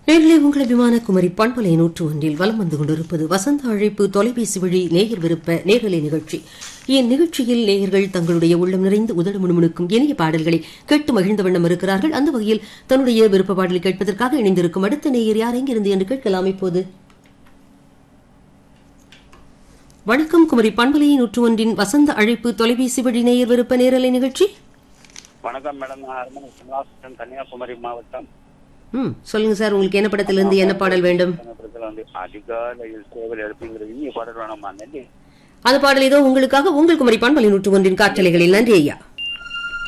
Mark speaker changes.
Speaker 1: நேரிலே உங்கள் அபிமான குமரி பண்பலை நூற்று ஒன்றில் வலம் வந்து கொண்டிருப்பது வசந்த அழைப்பு தொலைபேசி வழி நேயர் விருப்ப நேரலை நிகழ்ச்சி இந்நிகழ்ச்சியில் நேயர்கள் தங்களுடைய உள்ளம் நிறைந்து உதடு முணுமுணுக்கும் இனிய பாடல்களை கேட்டு மகிழ்ந்த வண்ணம் இருக்கிறார்கள் அந்த வகையில் தன்னுடைய விருப்ப பாடலை கேட்பதற்காக இணைந்திருக்கும் அடுத்த நேயர் யார் எங்கிருந்து என்று கேட்கலாம் இப்போது வணக்கம் குமரி பண்பலை நூற்று ஒன்றின் வசந்த அழைப்பு தொலைபேசி வழி நேயர் விருப்ப நேரலை நிகழ்ச்சி
Speaker 2: வணக்கம் மேடம் நான் அரமணை கமலாசன் கன்னியாகுமரி மாவட்டம்
Speaker 1: ம் சொல்லுங்க சார் உங்களுக்கு என்ன படத்திலிருந்து என்ன பாடல் வேண்டும்
Speaker 2: கன்னடத்துல வந்து அதிகாலையில் சேவல் எழுப்புங்கிற இனிய பாடல் வேணுமா நன்றி
Speaker 1: அந்த பாடல் ஏதோ உங்களுக்காக உங்கள் குமரி பண்பலை நூற்று ஒன்றின் காற்றலைகளில் நன்றி ஐயா